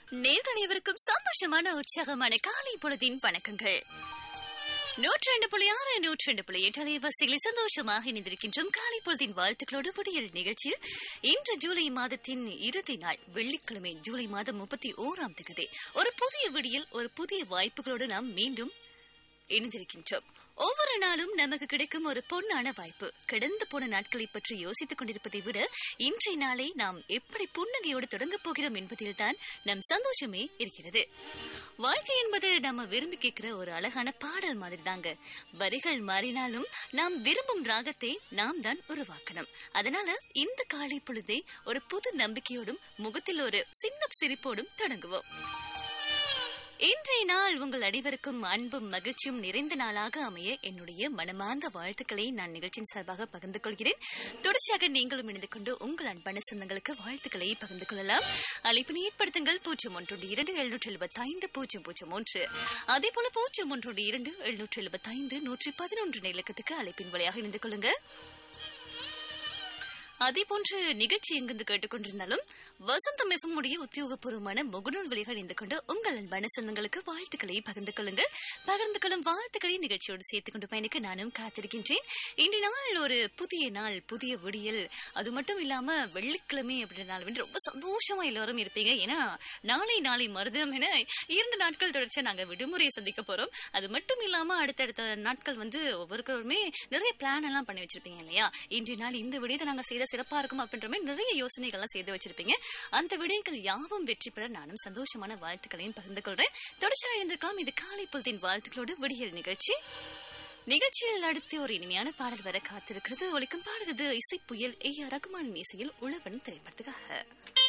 நேர்கள் அனைவருக்கும் சந்தோஷமான உற்சாகமான காலை பொழுதின் வணக்கங்கள் நூற்றி ரெண்டு புள்ளி ஆறு நூற்றி ரெண்டு புள்ளி எட்டு அலைவரிசைகளில் சந்தோஷமாக இணைந்திருக்கின்றோம் காலை பொழுதின் வாழ்த்துக்களோடு விடியல் நிகழ்ச்சியில் இன்று ஜூலை மாதத்தின் இறுதி நாள் வெள்ளிக்கிழமை ஜூலை மாதம் முப்பத்தி ஓராம் தேதி ஒரு புதிய விடியல் ஒரு புதிய வாய்ப்புகளோடு நாம் மீண்டும் இணைந்திருக்கின்றோம் ஒவ்வொரு நாளும் நமக்கு கிடைக்கும் ஒரு பொன்னான வாய்ப்பு கடந்து போன நாட்களை பற்றி யோசித்துக் கொண்டிருப்பதை விட இன்றைய நாளை நாம் எப்படி புன்னகையோடு தொடங்கப் போகிறோம் என்பதில்தான் நம் சந்தோஷமே இருக்கிறது வாழ்க்கை என்பது நம்ம விரும்பி கேட்கிற ஒரு அழகான பாடல் மாதிரி தாங்க வரிகள் மாறினாலும் நாம் விரும்பும் ராகத்தை நாம் தான் உருவாக்கணும் அதனால இந்த காலை பொழுதை ஒரு புது நம்பிக்கையோடும் முகத்தில் ஒரு சின்ன சிரிப்போடும் தொடங்குவோம் இன்றைய நாள் உங்கள் அனைவருக்கும் அன்பும் மகிழ்ச்சியும் நிறைந்த நாளாக அமைய என்னுடைய மனமார்ந்த வாழ்த்துக்களை நான் நிகழ்ச்சியின் சார்பாக பகிர்ந்து கொள்கிறேன் தொடர்ச்சியாக நீங்களும் இணைந்து கொண்டு உங்கள் அன்பான சொந்தங்களுக்கு வாழ்த்துக்களை பகிர்ந்து கொள்ளலாம் அழைப்பினை ஏற்படுத்துங்கள் பூஜ்ஜியம் ஒன்று இரண்டு எழுநூற்றி எழுபத்தி ஐந்து பூஜ்ஜியம் பூஜ்ஜியம் ஒன்று அதே போல பூஜ்ஜியம் ஒன்று இரண்டு எழுநூற்றி எழுபத்தி ஐந்து நூற்றி பதினொன்று இலக்கத்துக்கு அழைப்பின் வழியாக இணைந்து கொள்ளுங்க அதே போன்று நிகழ்ச்சி எங்கிருந்து கேட்டுக்கொண்டிருந்தாலும் வசந்தம் எஃப்எம்முடைய உத்தியோகபூர்வமான முகநூல் வழிகள் இணைந்து கொண்டு உங்கள் அன்பான சொந்தங்களுக்கு வாழ்த்துக்களை பகிர்ந்து கொள்ளுங்கள் பகிர்ந்து கொள்ளும் வாழ்த்துக்களை நிகழ்ச்சியோடு சேர்த்துக் கொண்டு பயணிக்க நானும் காத்திருக்கின்றேன் இன்றைய நாள் ஒரு புதிய நாள் புதிய விடியல் அது மட்டும் இல்லாம வெள்ளிக்கிழமை அப்படின்னால வந்து ரொம்ப சந்தோஷமா எல்லாரும் இருப்பீங்க ஏன்னா நாளை நாளை மருதம் என இரண்டு நாட்கள் தொடர்ச்சியா நாங்க விடுமுறையை சந்திக்க போறோம் அது மட்டும் இல்லாம அடுத்தடுத்த நாட்கள் வந்து ஒவ்வொருவருமே நிறைய பிளான் எல்லாம் பண்ணி வச்சிருப்பீங்க இல்லையா இன்றைய நாள் இந்த விடயத்தை நாங்க செய்த சிறப்பா இருக்கும் அப்படின்ற மாதிரி நிறைய யோசனைகள்லாம் செய்து வச்சிருப்பீங்க அந்த விடயங்கள் யாவும் வெற்றி பெற நானும் சந்தோஷமான வாழ்த்துக்களையும் பகிர்ந்து கொள்றேன் தொடர்ச்சியாக இருந்திருக்கலாம் இது காலை பொழுதின் வாழ்த்துக்களோடு விடியல் நிகழ்ச்சி நிகழ்ச்சியில் அடுத்து ஒரு இனிமையான பாடல் வர காத்திருக்கிறது ஒலிக்கும் பாடுறது இசை புயல் ஏ ஆர் ரகுமான் மீசையில் உழவன் திரைப்படத்துக்காக